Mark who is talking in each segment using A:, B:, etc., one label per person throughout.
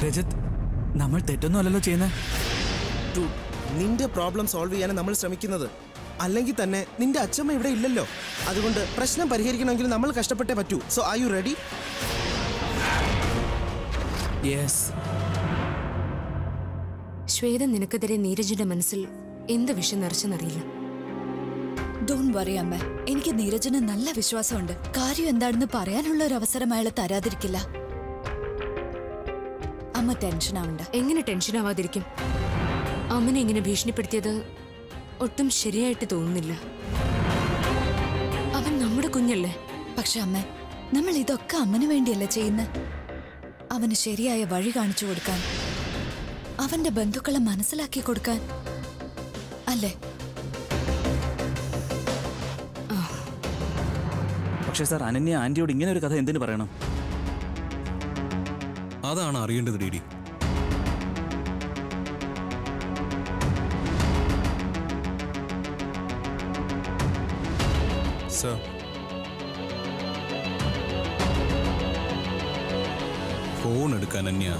A: രജത് നമ്മൾ തെറ്റൊന്നും അല്ലല്ലോ ചെയ്യുന്നത്
B: Dude, നിന്റെ പ്രോബ്ലം സോൾവ് ചെയ്യാനാണ് നമ്മൾ ശ്രമിക്കുന്നത് അല്ലെങ്കിൽ തന്നെ നിന്റെ അച്ഛമ്മ ഇവിടെ ഇല്ലല്ലോ അതുകൊണ്ട് പ്രശ്നം പരിഹരിക്കണമെങ്കിൽ നമ്മൾ കഷ്ടപ്പെട്ടേ പറ്റൂ so are you ready
A: yes
C: Shweta നിനക്കെതിരെ നീരജിന്റെ മനസ്സിൽ എന്ത് വിഷം നിറച്ചെന്നറിയില്ല
D: ഡോൺ വറി അമ്മ എനിക്ക് നീരജന് നല്ല വിശ്വാസമുണ്ട് കാര്യം എന്താണെന്ന് പറയാനുള്ള ഒരു അവസരം അയാൾ തരാതിരിക്കില്ല അമ്മ ടെൻഷൻ ആവണ്ട
C: എങ്ങനെ ടെൻഷൻ ആവാതിരിക്കും അമ്മനെ ഇങ്ങനെ ഭീഷണിപ്പെടുത്തിയത് ഒട്ടും ശരിയായിട്ട് തോന്നുന്നില്ല അവൻ നമ്മുടെ കുഞ്ഞല്ലേ
D: പക്ഷെ അമ്മ നമ്മൾ ഇതൊക്കെ അമ്മന് വേണ്ടിയല്ല ചെയ്യുന്നത് അവന് ശരിയായ വഴി കാണിച്ചു കൊടുക്കാൻ അവന്റെ ബന്ധുക്കളെ മനസ്സിലാക്കി കൊടുക്കാൻ അല്ലേ
A: പക്ഷേ സാർ അനന്യ ആന്റിയോട് ഇങ്ങനെ ഒരു കഥ എന്തിനു പറയണം
E: അതാണ് അറിയേണ്ടത് ഡി ഡി സർ ഫോൺ എടുക്കാൻ അന്യ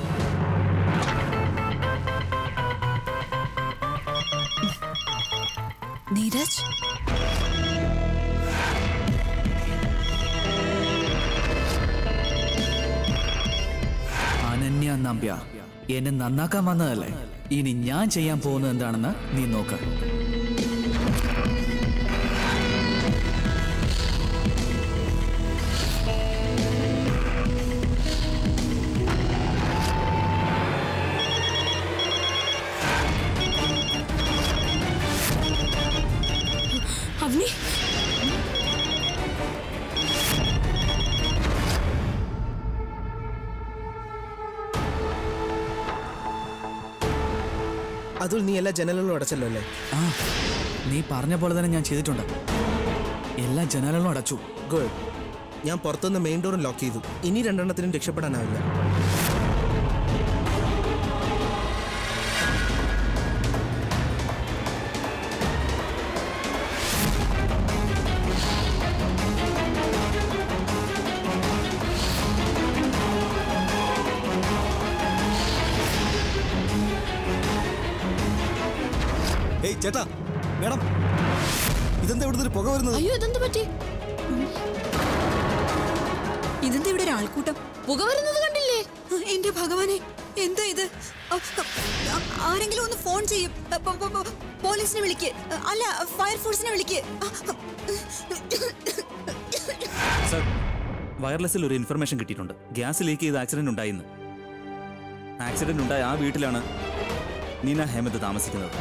D: നീരജ്
A: അനന്യ നമ്പ്യ എന്നെ നന്നാക്കാൻ വന്നതല്ലേ ഇനി ഞാൻ ചെയ്യാൻ പോകുന്നത് എന്താണെന്ന് നീ നോക്ക്
C: അവനി
B: അതുൽ നീ എല്ലാ ജനലുകളും അടച്ചല്ലോ അല്ലേ
A: ആ നീ പറഞ്ഞ പോലെ തന്നെ ഞാൻ ചെയ്തിട്ടുണ്ട് എല്ലാ ജനാലകളും അടച്ചു
B: ഗുഡ് ഞാൻ പുറത്തുനിന്ന് മെയിൻ ഡോറും ലോക്ക് ചെയ്തു ഇനി രണ്ടെണ്ണത്തിനും രക്ഷപ്പെടാനാവില്ല
E: ഏയ് ചേട്ടാ മേഡം ഇതെന്താ ഇവിടുന്ന് ഒരു പുക വരുന്നത്
D: അയ്യോ ഇതെന്ത് പറ്റി
F: ഇതെന്താ ഇവിടെ ഒരു ആൾക്കൂട്ടം പുക വരുന്നത് കണ്ടില്ലേ എന്റെ ഭഗവാനെ എന്താ ഇത് അ, അ, ആരെങ്കിലും ഒന്ന് ഫോൺ ചെയ്യും അ, പോ- പോ- പോ- പോലീസിനെ വിളിക്ക് അല്ല ഫയർഫോഴ്സിനെ വിളിക്ക്
A: സർ വയർലെസ്സിൽ ഒരു ഇൻഫർമേഷൻ കിട്ടിയിട്ടുണ്ട് ഗ്യാസ് ലീക്ക് ചെയ്ത് ആക്സിഡന്റ് ഉണ്ടായിന്ന് ആക്സിഡന്റ് ഉണ്ടായ ആ വീട്ടിലാണ് നീന ഹേമന്ത് താമസിക്കുന്നത്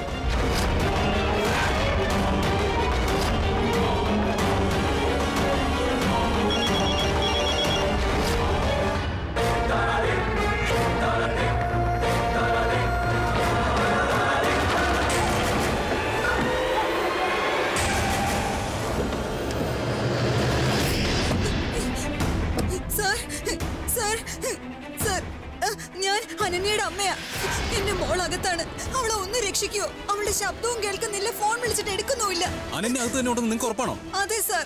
F: സാർ സാർ സാർ അ, ഞാൻ അനന്യയുടെ അമ്മയാ എന്റെ മോൾ അകത്താണ് അവളെ ഒന്ന് രക്ഷിക്കോ അവളുടെ ശബ്ദവും കേൾക്കുന്നില്ല ഫോൺ വിളിച്ചിട്ട് എടുക്കുന്നുമില്ല
E: അനന്യ അകത്ത് തന്നെ ഉണ്ടെന്ന് നിങ്ങൾക്ക് ഉറപ്പാണോ
F: അതെ സാർ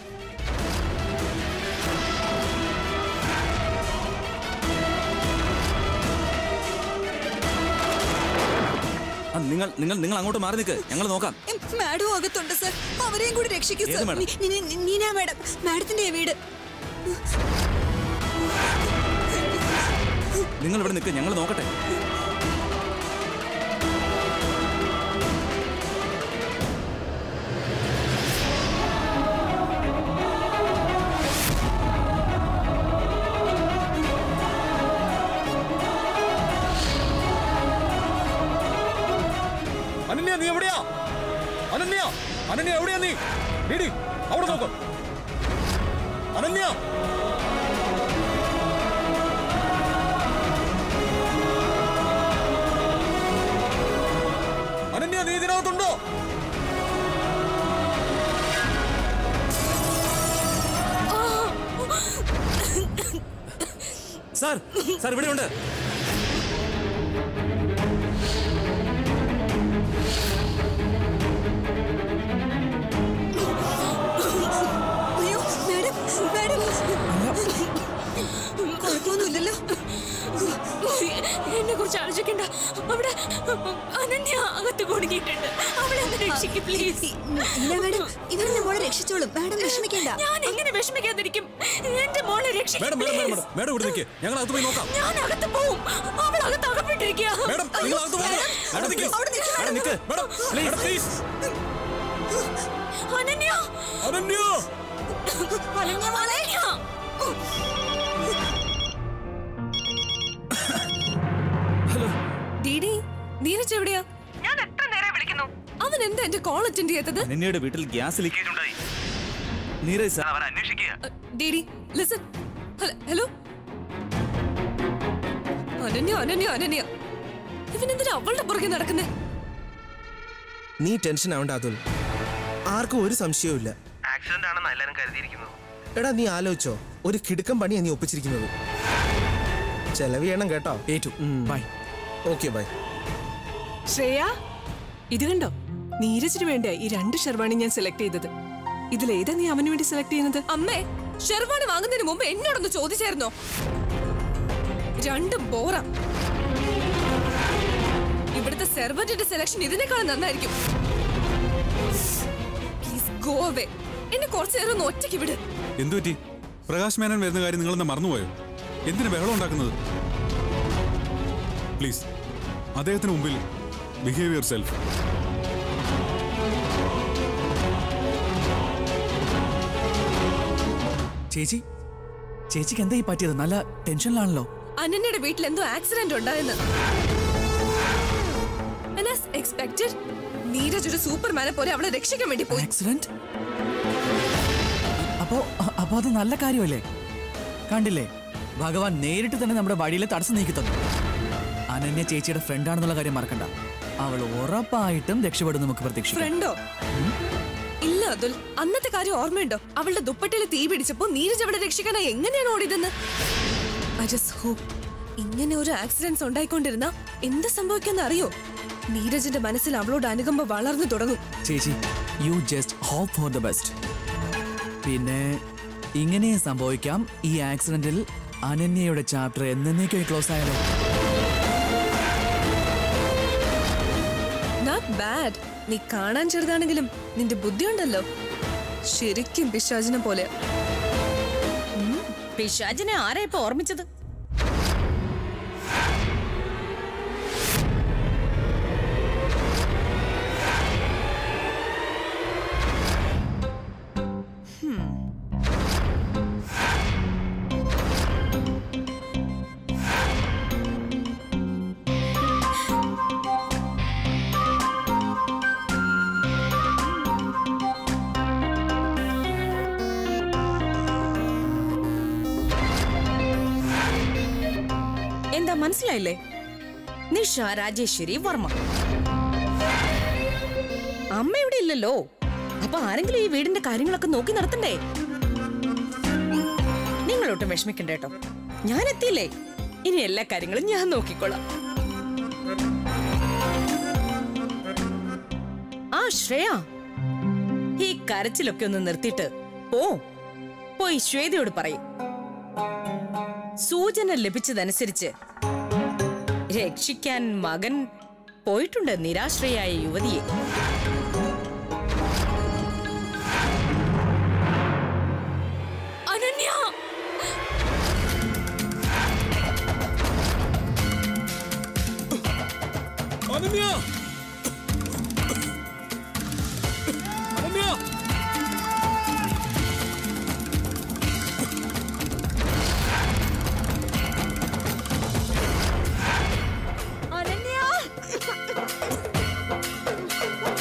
A: ആ, നിങ്ങൾ നിങ്ങൾ നിങ്ങൾ അങ്ങോട്ട് മാറി നിൽക്ക് ഞങ്ങൾ നോക്കാം
F: എം, മാഡം അകത്തുണ്ട് സാർ അവരെയും കൂടി രക്ഷിക്കും
A: ഏത്
F: സാർ
A: മാഡം?
F: നി- നി- നി- നീന മാഡം മാഡത്തിന്റെ വീട്
A: നിങ്ങൾ ഇവിടെ നിൽക്ക് ഞങ്ങൾ നോക്കട്ടെ
E: അനന്യ നീ എവിടെയാ അനന്യ അനന്യ എവിടെയാ നീ ഡി അവിടെ നോക്ക് അനന്യ അനന്യ നീ ഇതിനകത്തുണ്ടോ
A: സാർ സാർ ഇവിടെയുണ്ട്
F: അയ്യോ മാഡം മാഡം കുഴപ്പമൊന്നുമില്ലല്ലോ
C: എന്നെ കുറിച്ച് അവളെ ഒന്ന് രക്ഷിക്ക് പ്ലീസ്
F: ഇല്ല മാഡം ഇവരുടെ മോളെ രക്ഷിച്ചോളും മാഡം വിഷമിക്കേണ്ട
C: ഞാൻ എങ്ങനെ വിഷമിക്കാതിരിക്കും എന്റെ മോളെ രക്ഷിക്ക്
E: madam madam madam
C: please.
E: Madam ഇവിടെ നിൽക്കേ ഞങ്ങൾ അകത്ത് പോയി നോക്കാം
C: ഞാൻ അകത്ത് പോവും അവൾ അകത്ത് അകപ്പെട്ടിരിക്കുക
E: മേഡം നിങ്ങൾ അകത്ത് പോകണം മേഡം നിൽക്ക്
A: മേഡം നിക്ക്
E: madam madam please
C: Ananya
E: Ananya
C: Ananya മോളെ
G: ഡീഡി നീരജ് എവിടെയാ
C: ഞാൻ എത്ര നേരം വിളിക്കുന്നു
G: അവൻ എന്താ എന്റെ കോൾ അറ്റൻഡ് ചെയ്യാത്തത്
A: അനന്യയുടെ വീട്ടിൽ ഗ്യാസ് ലീക്കേജ് ഉണ്ടായി നീരജ് സാർ അവർ അന്വേഷിക്കുക
G: ഡീഡി ലിസൺ ഹലോ അനന്യ അനന്യ അനന്യ ഇവനെന്തിനാ അവളുടെ പുറകെ നടക്കുന്നേ
B: നീ ടെൻഷൻ ആവണ്ട അതുൽ ആർക്കും ഒരു സംശയവും ഇല്ല
H: ആക്സിഡന്റ് ആണെന്ന് എല്ലാരും കരുതിയിരിക്കുന്നത്
B: എടാ നീ ആലോചിച്ചോ ഒരു കിടുക്കം പണിയാ നീ ഒപ്പിച്ചിരിക്കുന്നത് ചെലവ് ചെയ്യണം കേട്ടോ
I: ഏറ്റു ബൈ
B: ഓക്കെ ബൈ
G: ശ്രേയ ഇത് കണ്ടോ നീരജിന് വേണ്ടിയാ ഈ രണ്ട് ഷെർവാണി ഞാൻ സെലക്ട് ചെയ്തത് ഇതിലേതാ നീ അവന് വേണ്ടി സെലക്ട് ചെയ്യുന്നത് അമ്മേ ഷെർവാണി വാങ്ങുന്നതിന് മുമ്പ് എന്നോടൊന്ന് ചോദിച്ചായിരുന്നോ രണ്ടും ബോറ ഇവിടുത്തെ സെർവന്റിന്റെ സെലക്ഷൻ ഇതിനേക്കാളും നന്നായിരിക്കും പ്ലീസ് ഗോ അവേ എന്നെ കുറച്ചു നേരം ഒന്ന് ഒറ്റയ്ക്ക് വിട്
J: എന്തു പറ്റി പ്രകാശ് മേനൻ വരുന്ന കാര്യം നിങ്ങളെന്താ മറന്നുപോയോ എന്തിനു ബഹളം ഉണ്ടാക്കുന്നത് പ്ലീസ് അദ്ദേഹത്തിന് മുമ്പിൽ ബിഹേവ് യുവർ സെൽഫ്
I: ചേച്ചി ചേച്ചിക്ക് എന്താ ഈ പറ്റിയത് നല്ല ടെൻഷനിലാണല്ലോ
G: അനന്യയുടെ വീട്ടിൽ എന്തോ ആക്സിഡന്റ് ഉണ്ടായെന്ന് എക്സ്പെക്ടഡ് നീരജ് ഒരു സൂപ്പർമാനെ പോലെ അവളെ രക്ഷിക്കാൻ വേണ്ടി പോയി
I: ആക്സിഡന്റ് അപ്പോ അ- അപ്പോ അത് നല്ല കാര്യമല്ലേ കണ്ടില്ലേ ഭഗവാൻ നേരിട്ട് തന്നെ നമ്മുടെ വഴിയിലെ തടസ്സം നീക്കി തന്നു അനന്യ ചേച്ചിയുടെ ഫ്രണ്ടാണെന്നുള്ള കാര്യം മറക്കണ്ട അവൾ ഉറപ്പായിട്ടും രക്ഷപ്പെടും നമുക്ക് പ്രതീക്ഷിക്കാം
G: ഫ്രണ്ടോ ഇല്ല അതുൽ അന്നത്തെ കാര്യം ഓർമ്മയുണ്ടോ അവളുടെ ദുപ്പട്ടയിൽ തീ പിടിച്ചപ്പോ നീരജ് അവളെ രക്ഷിക്കാനായി എങ്ങനെയാണ് ഓടിയതെന്ന് I just hope ഇങ്ങനെ ഒരു ആക്സിഡൻസ് ഉണ്ടായിക്കൊണ്ടിരുന്ന എന്ത് സംഭവിക്കുമെന്ന് അറിയോ നീരജിന്റെ മനസ്സിൽ അവളോട് അനുകമ്പ വളർന്നു തുടങ്ങും
I: ചേച്ചി you just hope for the best പിന്നെ ഇങ്ങനെയും സംഭവിക്കാം ഈ ആക്സിഡന്റിൽ അനന്യയുടെ ചാപ്റ്റർ എന്നേക്കായി ക്ലോസ് ആയാലോ
G: നോട്ട് ബാഡ് നീ കാണാൻ ചെറുതാണെങ്കിലും നിന്റെ ബുദ്ധിയുണ്ടല്ലോ ശരിക്കും പിശാചിനെ പോലെ
C: പിശാചിനെ ആരാ ഇപ്പൊ ഓർമ്മിച്ചത് എന്താ മനസ്സിലായില്ലേ നിഷ രാജേശ്വരി വർമ്മ അമ്മ ഇവിടെ ഇല്ലല്ലോ അപ്പൊ ആരെങ്കിലും ഈ വീടിന്റെ കാര്യങ്ങളൊക്കെ നോക്കി നടത്തണ്ടേ നിങ്ങളൊട്ടും വിഷമിക്കണ്ട കേട്ടോ ഞാൻ എത്തിയില്ലേ ഇനി എല്ലാ കാര്യങ്ങളും ഞാൻ നോക്കിക്കോളാം ആ ശ്രേയ ഈ കരച്ചിലൊക്കെ ഒന്ന് നിർത്തിയിട്ട് പോ പോയി ശ്വേതയോട് പറയും സൂചന ലഭിച്ചതനുസരിച്ച് രക്ഷിക്കാൻ മകൻ പോയിട്ടുണ്ട് നിരാശ്രയായ യുവതിയെ
G: അനന്യ
E: അനന്യ അനന്യ
G: അനന്യ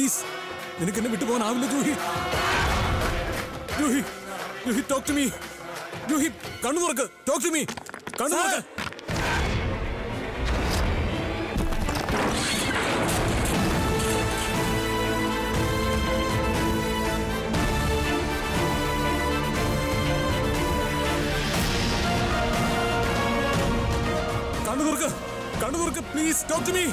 E: പ്ലീസ് നിനക്ക് എന്നെ വിട്ടു പോകാനാവില്ല Juhi Juhi Juhi talk to me Juhi കണ്ണു തുറക്ക് ടോക്ക് ടു മീ കണ്ണു തുറക്ക് കണ്ണു തുറക്ക് കണ്ണു തുറക്ക് പ്ലീസ് ടോക്ക് ടു മീ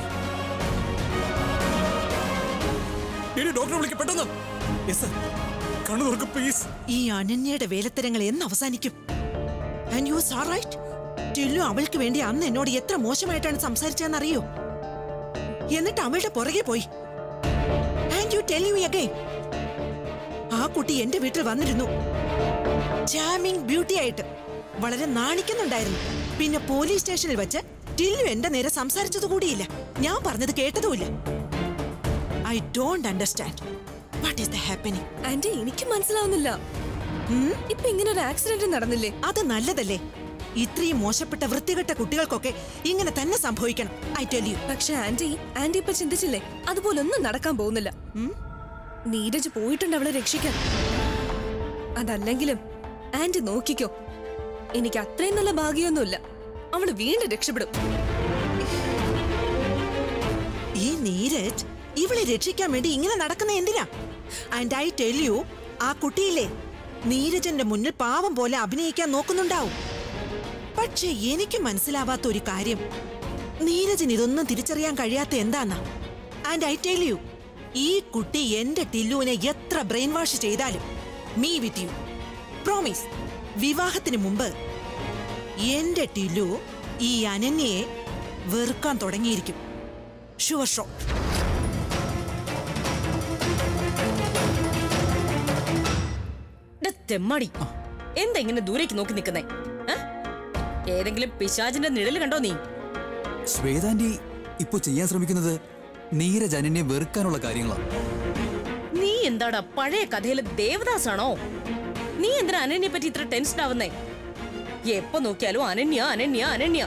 E: എടി ഡോക്ടറെ വിളിക്ക് പെട്ടെന്ന് യെസ് സർ കണ്ണു തുറക്ക് പ്ലീസ്
K: ഈ അനന്യയുടെ വേലത്തരങ്ങൾ എന്ന് അവസാനിക്കും and you are right Tillu അവൾക്ക് വേണ്ടി അന്ന് എന്നോട് എത്ര മോശമായിട്ടാണ് സംസാരിച്ചതെന്ന് അറിയോ എന്നിട്ട് അവളുടെ പുറകെ പോയി and you tell you again ആ കുട്ടി എന്റെ വീട്ടിൽ വന്നിരുന്നു ചാമിങ് ബ്യൂട്ടി ആയിട്ട് വളരെ നാണിക്കുന്നുണ്ടായിരുന്നു പിന്നെ പോലീസ് സ്റ്റേഷനിൽ വെച്ച് ടില്ലു എന്റെ നേരെ സംസാരിച്ചത് കൂടിയില്ല ഞാൻ പറഞ്ഞത് കേട്ടതുമില്ല I don't understand what is the happening
G: aunty എനിക്ക് മനസ്സിലാവുന്നില്ല ഇപ്പൊ ഇങ്ങനെ ഒരു ആക്സിഡന്റ് നടന്നില്ലേ
K: അത് നല്ലതല്ലേ ഇത്രയും മോശപ്പെട്ട വൃത്തികെട്ട കുട്ടികൾക്കൊക്കെ ഇങ്ങനെ തന്നെ സംഭവിക്കണം ഐ ടെൽ യു
G: പക്ഷെ ആന്റി ആന്റി ഇപ്പൊ ചിന്തിച്ചില്ലേ അതുപോലെ ഒന്നും നടക്കാൻ പോകുന്നില്ല നീരജ് പോയിട്ടുണ്ട് അവളെ രക്ഷിക്കാൻ അതല്ലെങ്കിലും ആന്റി നോക്കിക്കോ എനിക്ക് അത്രയും നല്ല ഭാഗ്യമൊന്നുമില്ല അവള് വീണ്ടും രക്ഷപ്പെടും
K: ഈ നീരജ് ഇവളെ രക്ഷിക്കാൻ വേണ്ടി ഇങ്ങനെ നടക്കുന്ന എന്തിനാ ആൻഡ് ഐ ടെൽ യു ആ കുട്ടിയില്ലേ നീരജന്റെ മുന്നിൽ പാവം പോലെ അഭിനയിക്കാൻ നോക്കുന്നുണ്ടാവും പക്ഷെ എനിക്ക് മനസ്സിലാവാത്ത ഒരു കാര്യം നീരജിന് ഇതൊന്നും തിരിച്ചറിയാൻ കഴിയാത്ത എന്താന്നാ ആൻഡ് ഐ ടെൽ യു ഈ കുട്ടി എന്റെ ടില്ലുവിനെ എത്ര ബ്രെയിൻ വാഷ് ചെയ്താലും മീ വിത്ത് യു പ്രോമിസ് വിവാഹത്തിന് മുമ്പ് എന്റെ ടില്ലു ഈ അനന്യയെ വെറുക്കാൻ തുടങ്ങിയിരിക്കും ഷുവർ ഷോ
C: ഡാ തെമ്മാടി എന്താ ഇങ്ങനെ ദൂരേക്ക് നോക്കി നിൽക്കുന്നേ ഏതെങ്കിലും പിശാചിന്റെ നിഴൽ കണ്ടോ നീ
L: ശ്വേതാന്റി ഇപ്പൊ ചെയ്യാൻ ശ്രമിക്കുന്നത് നീരജ് അനന്യെ വെറുക്കാനുള്ള കാര്യങ്ങളാണ്
C: നീ എന്താടാ പഴയ കഥയിലെ ദേവദാസാണോ നീ എന്തിനാ അനന്യെ പറ്റി ഇത്ര ടെൻഷൻ ആവുന്നേ എപ്പോ നോക്കിയാലും അനന്യ അനന്യ അനന്യ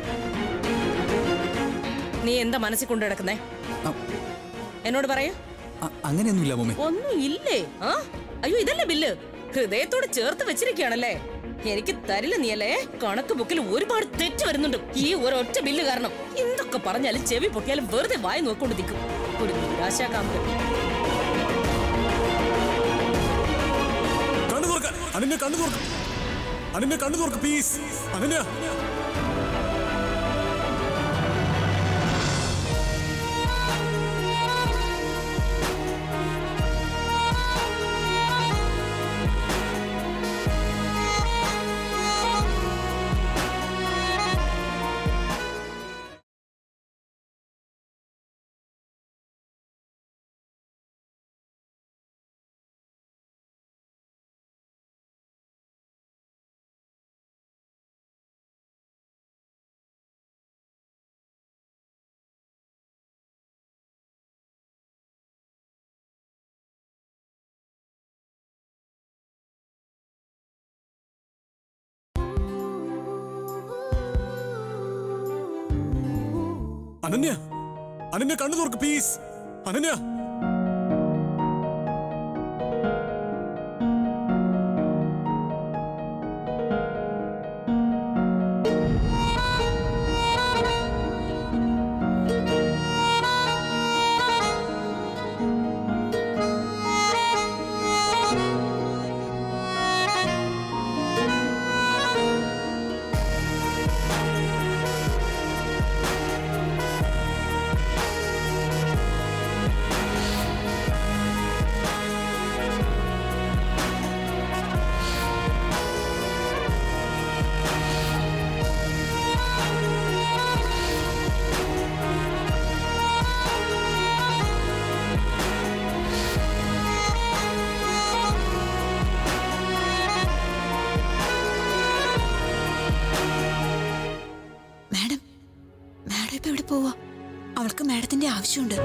C: നീ എന്താ മനസ്സിൽ കൊണ്ടു കിടക്കുന്നേ എന്നോട് പറയൂ
L: അ- അങ്ങനെയൊന്നുമില്ല മമ്മി
C: ഒന്നും ഇല്ലേ ആ അയ്യോ ഇതല്ലേ ബില്ല് ഹൃദയത്തോട് ചേർത്ത് വെച്ചിരിക്കുകയാണല്ലേ എനിക്ക് തരില്ല നീയല്ലേ കണക്ക് ബുക്കിൽ ഒരുപാട് തെറ്റ് വരുന്നുണ്ട് ഈ ഒരൊറ്റ ബില്ല് കാരണം എന്തൊക്കെ പറഞ്ഞാലും ചെവി പൊട്ടിയാലും വെറുതെ വായ നോക്കൊണ്ട് നിൽക്കും ഒരു നിരാശാകാന്തം
E: കണ്ണു തുറക്ക അനന്യ കണ്ണു തുറക്ക് അനന്യ കണ്ണു തുറക്ക് പ്ലീസ് അനന്യ അനന്യ അനന്യ കണ്ണു തുറക്ക് പ്ലീസ് അനന്യ
F: മാഡം മാഡം ഇപ്പൊ എവിടെ പോവാ അവൾക്ക് മാഡത്തിന്റെ ആവശ്യമുണ്ട്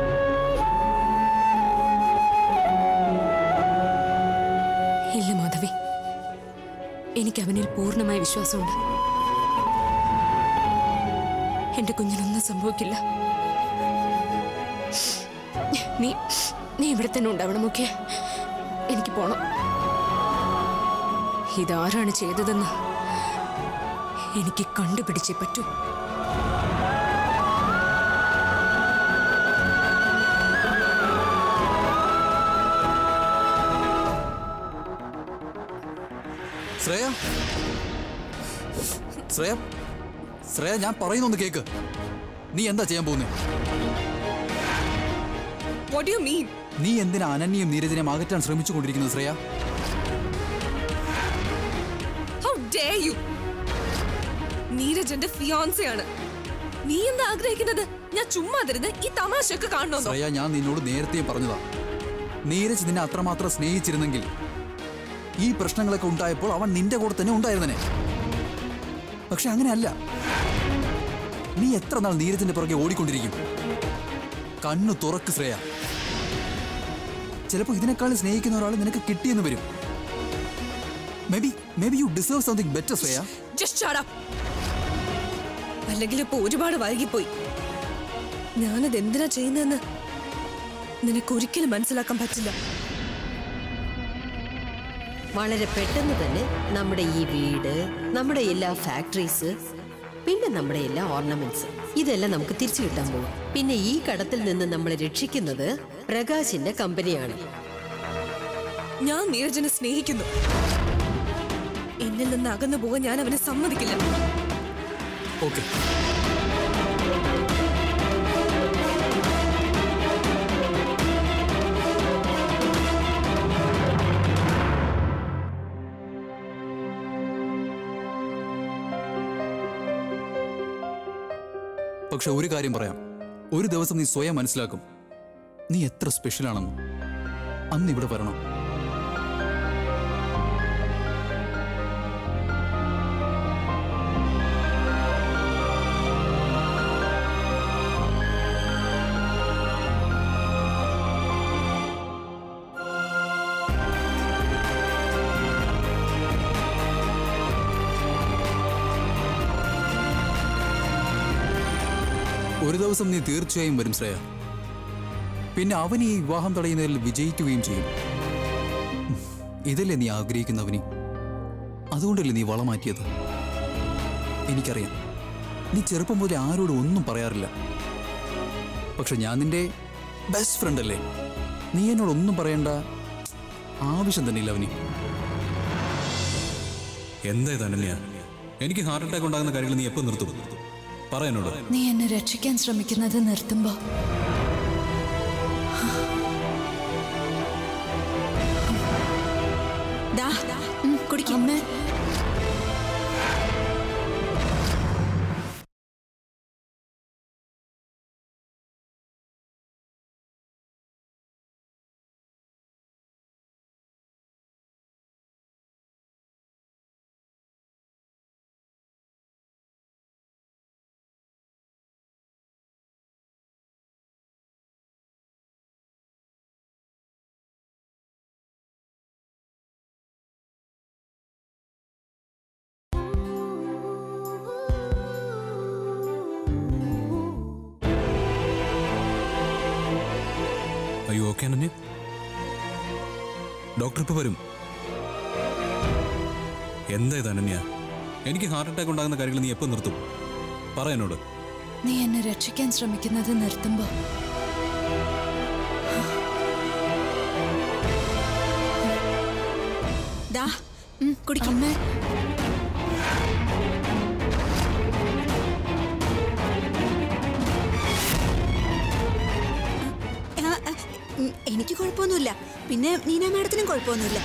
M: ഇല്ല മാധവി എനിക്ക് അവനിൽ പൂർണ്ണമായ വിശ്വാസമുണ്ട് എന്റെ കുഞ്ഞിനൊന്നും സംഭവിക്കില്ല നീ നീ ഇവിടെ തന്നെ ഉണ്ടാവണം ഓക്കെ എനിക്ക് പോണം ഇതാരാണ് ചെയ്തതെന്ന് എനിക്ക് കണ്ടുപിടിച്ചേ പറ്റൂ
L: ശ്രേയ ശ്രേയ ശ്രേയ ഞാൻ പറയുന്നൊന്ന് കേക്ക് നീ എന്താ ചെയ്യാൻ പോകുന്നേ
G: വാട്ട് യു മീൻ
L: നീ എന്തിനാ അനന്യയും നീരജിനെയും അകറ്റാൻ ശ്രമിച്ചുകൊണ്ടിരിക്കുന്നത് ശ്രേയ
G: ഹൗ ഡേ യു നീരജന്റെ ഫിയോൻസയാണ് നീ എന്താ ആഗ്രഹിക്കുന്നത് ഞാൻ ചുമ്മാതിരുന്ന് ഈ തമാശയൊക്കെ കാണണോ
L: ശ്രേയ ഞാൻ നിന്നോട് നേരത്തെ പറഞ്ഞതാ നീരജ് നിന്നെ അത്രമാത്രം സ്നേഹിച്ചിരുന്നെങ്കിൽ ഈ പ്രശ്നങ്ങളൊക്കെ ഉണ്ടായപ്പോൾ അവൻ നിന്റെ കൂടെ തന്നെ ഉണ്ടായിരുന്നനെ പക്ഷെ അങ്ങനെയല്ല നീ എത്ര നാൾ നീരജിന്റെ പുറകെ ഓടിക്കൊണ്ടിരിക്കും കണ്ണു തുറക്ക് ശ്രേയ ചിലപ്പോൾ ഇതിനേക്കാളും സ്നേഹിക്കുന്ന ഒരാൾ നിനക്ക് കിട്ടിയെന്ന് വരും maybe maybe you deserve something better Shreya
G: just shut up അല്ലെങ്കിൽ ഇപ്പൊ ഒരുപാട് വൈകിപ്പോയി ഞാനത് എന്തിനാ ചെയ്യുന്നതെന്ന് നിനക്ക് ഒരിക്കലും മനസ്സിലാക്കാൻ പറ്റില്ല
N: വളരെ പെട്ടെന്ന് തന്നെ നമ്മുടെ ഈ വീട് നമ്മുടെ എല്ലാ ഫാക്ടറീസ് പിന്നെ നമ്മുടെ എല്ലാ ഓർണമെന്റ്സ് ഇതെല്ലാം നമുക്ക് തിരിച്ചു കിട്ടാൻ പോകും പിന്നെ ഈ കടത്തിൽ നിന്ന് നമ്മളെ രക്ഷിക്കുന്നത് പ്രകാശിന്റെ കമ്പനിയാണ്
G: ഞാൻ നീരജനെ സ്നേഹിക്കുന്നു എന്നിൽ നിന്ന് അകന്നു പോകാൻ ഞാൻ അവനെ സമ്മതിക്കില്ല
L: ഓക്കെ പക്ഷെ ഒരു കാര്യം പറയാം ഒരു ദിവസം നീ സ്വയം മനസ്സിലാക്കും നീ എത്ര സ്പെഷ്യലാണെന്ന് അന്ന് ഇവിടെ വരണം ഒരു ദിവസം നീ തീർച്ചയായും വരും ശ്രേയ പിന്നെ അവൻ ഈ വിവാഹം തടയുന്നതിൽ വിജയിക്കുകയും ചെയ്യും ഉം, ഇതല്ലേ നീ ആഗ്രഹിക്കുന്നവനി അതുകൊണ്ടല്ലേ നീ വളമാറ്റിയത് എനിക്കറിയാം നീ ചെറുപ്പം മുതലേ ആരോടും ഒന്നും പറയാറില്ല പക്ഷെ ഞാൻ നിന്റെ ബെസ്റ്റ് ഫ്രണ്ട് അല്ലേ നീ എന്നോടൊന്നും പറയണ്ട ആവശ്യം തന്നെ ഇല്ല അവനി
J: എന്താ ഇത് അനന്യ എനിക്ക് ഹാർട്ട് അറ്റാക്ക് ഉണ്ടാകുന്ന കാര്യങ്ങൾ നീ എപ്പോൾ നിർത്തും പറ എന്നോട്
D: നീ എന്നെ രക്ഷിക്കാൻ ശ്രമിക്കുന്നത് നിർത്തുമ്പോ
F: കുടിക്കാം
D: അമ്മേ
J: അയ്യോ ഓക്കെ അനന്യ ഡോക്ടർ ഇപ്പൊ വരും എന്താ ഇത് അനന്യ എനിക്ക് ഹാർട്ട് അറ്റാക്ക് ഉണ്ടാകുന്ന കാര്യങ്ങൾ നീ എപ്പോൾ നിർത്തും പറ എന്നോട്
D: നീ എന്നെ രക്ഷിക്കാൻ ശ്രമിക്കുന്നത് നിർത്തുമ്പോ
F: ദാ കുടിക്കാം
D: അമ്മേ
F: ആ, ആ, ഉം, എനിക്ക് കുഴപ്പമൊന്നുമില്ല പിന്നെ നീന മാഡത്തിനും കുഴപ്പമൊന്നുമില്ല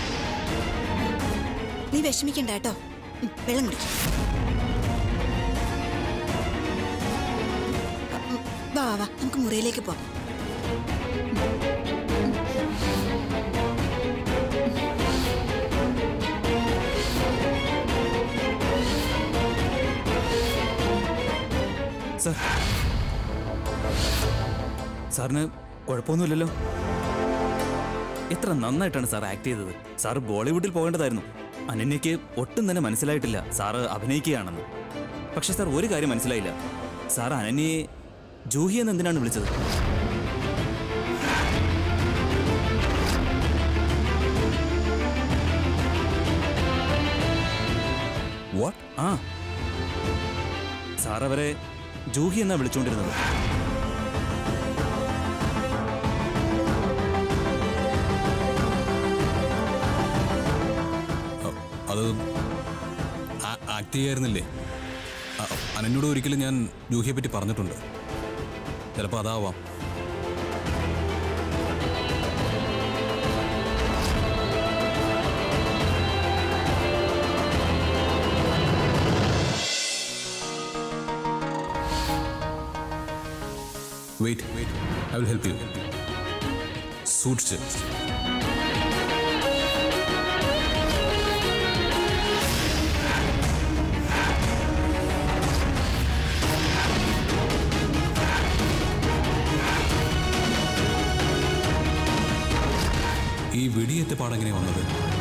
F: നീ വിഷമിക്കണ്ട കേട്ടോ ഉം, വെള്ളം കുടിക്കും വാ വാ വാ നമുക്ക് മുറിയിലേക്ക് പോവാം
A: സാർ സാറിന് കുഴപ്പമൊന്നുമില്ലല്ലോ എത്ര നന്നായിട്ടാണ് സാർ ആക്ട് ചെയ്തത് സാർ ബോളിവുഡിൽ പോകേണ്ടതായിരുന്നു അനന്യയ്ക്ക് ഒട്ടും തന്നെ മനസ്സിലായിട്ടില്ല സാറ് അഭിനയിക്കുകയാണെന്ന് പക്ഷെ സാർ ഒരു കാര്യം മനസ്സിലായില്ല സാർ അനന്യയെ ജൂഹി എന്ന് എന്തിനാണ് വിളിച്ചത് ആ സാർ അവരെ ജൂഹി എന്നാ വിളിച്ചുകൊണ്ടിരുന്നത്
J: അത് ആക്ട് ചെയ്യായിരുന്നില്ലേ അ- അനന്യോട് ഒരിക്കലും ഞാൻ ജൂഹിയെ പറ്റി പറഞ്ഞിട്ടുണ്ട് ചിലപ്പോൾ അതാവാം wait wait I will help you സൂക്ഷിച്ച് ഈ വെടിയേറ്റ പാടെങ്ങനെ വന്നത്